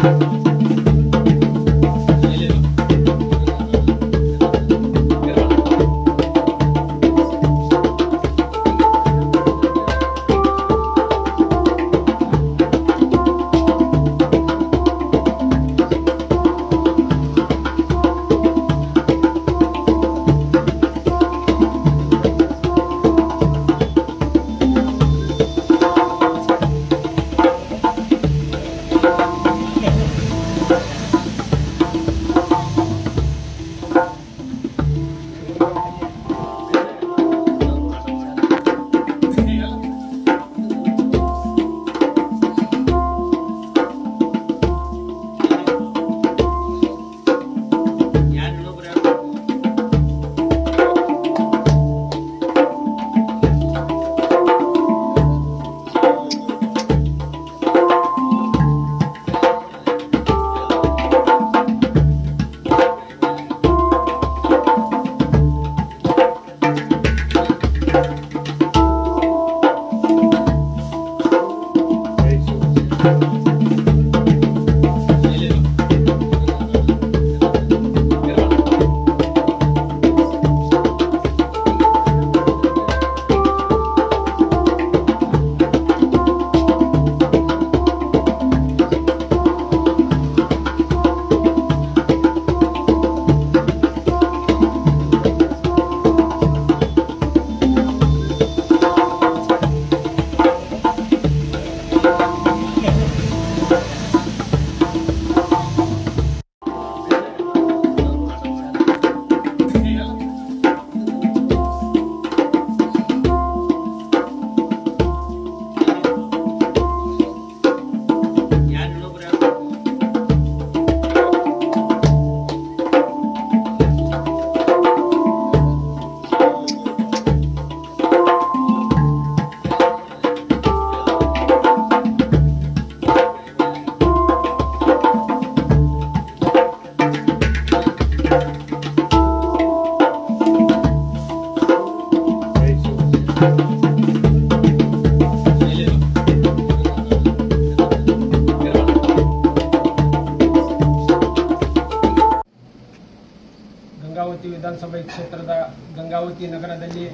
ಗಂಗಾವತಿ ವಿಧಾನಸಭೆ ಕ್ಷೇತ್ರದ ಗಂಗಾವತಿ ನಗರದಲ್ಲಿ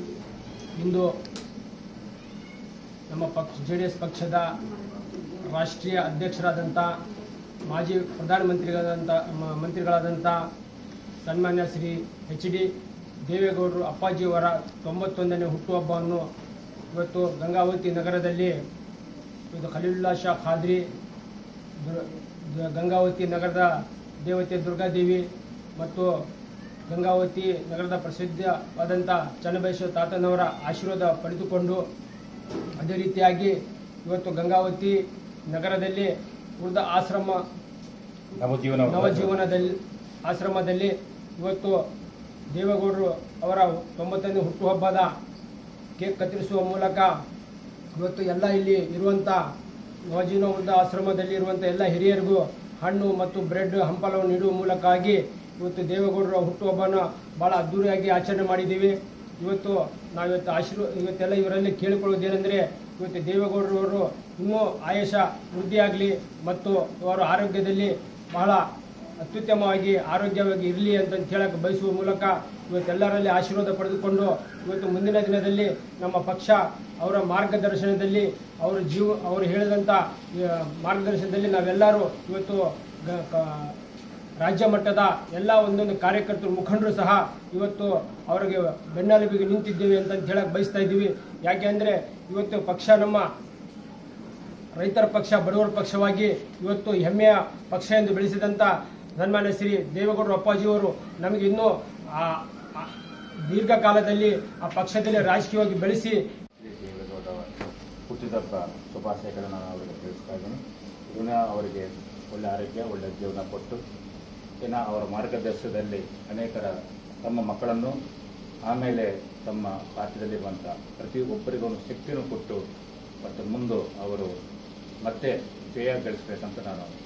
ಇಂದು ನಮ್ಮ ಪಕ್ಷ ಜೆ ಡಿ ಎಸ್ ಪಕ್ಷದ ರಾಷ್ಟ್ರೀಯ ಅಧ್ಯಕ್ಷರಾದಂಥ ಮಾಜಿ ಪ್ರಧಾನಮಂತ್ರಿಗಳಾದಂಥ ಮ- ಮಂತ್ರಿಗಳಾದಂಥ ಸನ್ಮಾನ್ಯ ಶ್ರೀ ಎಚ್ ಡಿ ದೇವೇಗೌಡರು ಅಪ್ಪಾಜಿಯವರ ತೊಂಬತ್ತೊಂದನೇ ಹುಟ್ಟುಹಬ್ಬವನ್ನು ಇವತ್ತು ಗಂಗಾವತಿ ನಗರದಲ್ಲಿ ಇದು ಖಲೀಲುಲ್ಲಾ ಶಾ ಖಾದ್ರಿ ದುರ್- ದ- ಗಂಗಾವತಿ ನಗರದ ದೇವತೆ ದುರ್ಗಾದೇವಿ ಮತ್ತು ಗಂಗಾವತಿ ನಗರದ ಪ್ರಸಿದ್ಧವಾದಂಥ ಚನ್ನಬಸವ ತಾತನವರ ಆಶೀರ್ವಾದ ಪಡೆದುಕೊಂಡು ಅದೇ ರೀತಿಯಾಗಿ ಇವತ್ತು ಗಂಗಾವತಿ ನಗರದಲ್ಲಿ ವೃದ್ಧ ಆಶ್ರಮ ನವಜೀವನ ನವಜೀವನದಲ್ಲಿ ಆಶ್ರಮದಲ್ಲಿ ಇವತ್ತು ದೇವೇಗೌಡರು ಅವರ ತೊಂಬತ್ತನೇ ಹುಟ್ಟುಹಬ್ಬದ ಕೇಕ್ ಕತ್ತರಿಸುವ ಮೂಲಕ ಇವತ್ತು ಎಲ್ಲ ಇಲ್ಲಿ ಇರುವಂಥ ನವಜೀವನ ವೃದ್ಧ ಆಶ್ರಮದಲ್ಲಿ ಇರುವಂಥ ಎಲ್ಲ ಹಿರಿಯರಿಗೂ ಹಣ್ಣು ಮತ್ತು ಬ್ರೆಡ್ ಹಂಪಲವನ್ನು ನೀಡುವ ಮೂಲಕವಾಗಿ ಇವತ್ತು ದೇವೇಗೌಡರ ಹುಟ್ಟುಹಬ್ಬನ ಭಾಳ ಅದ್ದೂರಿಯಾಗಿ ಆಚರಣೆ ಮಾಡಿದ್ದೀವಿ ಇವತ್ತು ನಾವಿವತ್ತು ಆಶೀರ್ವ ಇವತ್ತೆಲ್ಲ ಇವರಲ್ಲಿ ಕೇಳಿಕೊಳ್ಳುವುದೇನೆಂದರೆ ಇವತ್ತು ದೇವೇಗೌಡರವರು ಇನ್ನೂ ಆಯಶ ವೃದ್ಧಿಯಾಗಲಿ ಮತ್ತು ಅವರ ಆರೋಗ್ಯದಲ್ಲಿ ಬಹಳ ಅತ್ಯುತ್ತಮವಾಗಿ ಆರೋಗ್ಯವಾಗಿ ಇರಲಿ ಅಂತ ಹೇಳಕ್ಕೆ ಬಯಸುವ ಮೂಲಕ ಇವತ್ತೆಲ್ಲರಲ್ಲಿ ಆಶೀರ್ವಾದ ಪಡೆದುಕೊಂಡು ಇವತ್ತು ಮುಂದಿನ ದಿನದಲ್ಲಿ ನಮ್ಮ ಪಕ್ಷ ಅವರ ಮಾರ್ಗದರ್ಶನದಲ್ಲಿ ಅವರ ಜೀವ ಅವರು ಹೇಳಿದಂಥ ಆ, ಮಾರ್ಗದರ್ಶನದಲ್ಲಿ ನಾವೆಲ್ಲರೂ ಇವತ್ತು ಗ- ಕ- ರಾಜ್ಯ ಮಟ್ಟದ ಎಲ್ಲ ಒಂದೊಂದು ಕಾರ್ಯಕರ್ತರು ಮುಖಂಡರು ಸಹ ಇವತ್ತು ಅವರಿಗೆ ಬೆನ್ನೆಲುಬಿಗೆ ನಿಂತಿದ್ದೇವೆ ಅಂತ ಹೇಳಕ್ ಬಯಸ್ತಾ ಇದ್ದೀವಿ ಯಾಕೆ ಅಂದರೆ ಇವತ್ತು ಪಕ್ಷ ನಮ್ಮ ರೈತರ ಪಕ್ಷ ಬಡವರ ಪಕ್ಷವಾಗಿ ಇವತ್ತು ಹೆಮ್ಮೆಯ ಪಕ್ಷ ಎಂದು ಬೆಳೆಸಿದಂಥ ಸನ್ಮಾನ್ಯ ಶ್ರೀ ದೇವೇಗೌಡರು ಅಪ್ಪಾಜಿಯವರು ನಮಗೆ ಇನ್ನೂ ಆ- ಆ- ದೀರ್ಘಕಾಲದಲ್ಲಿ ಆ ಪಕ್ಷದಲ್ಲಿ ರಾಜಕೀಯವಾಗಿ ಬೆಳೆಸಿ ಶ್ರೀ ದೇವೇಗೌಡ ಹುಟ್ಟಿದಬ್ಬ ಶುಭಾಶಯಗಳನ್ನು ನಾನು ಅವರಿಗೆ ತಿಳಿಸ್ತಾ ಇದ್ದೀನಿ ಇನ್ನು ಅವರಿಗೆ ಒಳ್ಳೆ ಆರೋಗ್ಯ ಒಳ್ಳೆ ಜೀವನ ಕೊಟ್ಟು ಇನ್ನು ಅವರ ಮಾರ್ಗದರ್ಶನದಲ್ಲಿ ಅನೇಕರ ತಮ್ಮ ಮಕ್ಕಳನ್ನು ಆಮೇಲೆ ತಮ್ಮ ಪಾತ್ರದಲ್ಲಿರುವಂಥ ಪ್ರತಿ ಒಬ್ಬರಿಗೂ ಶಕ್ತಿಯನ್ನು ಕೊಟ್ಟು ಮತ್ತು ಮುಂದೆ ಅವರು ಮತ್ತೆ ಜಯ ಗಳಿಸಬೇಕಂತ ನಾನು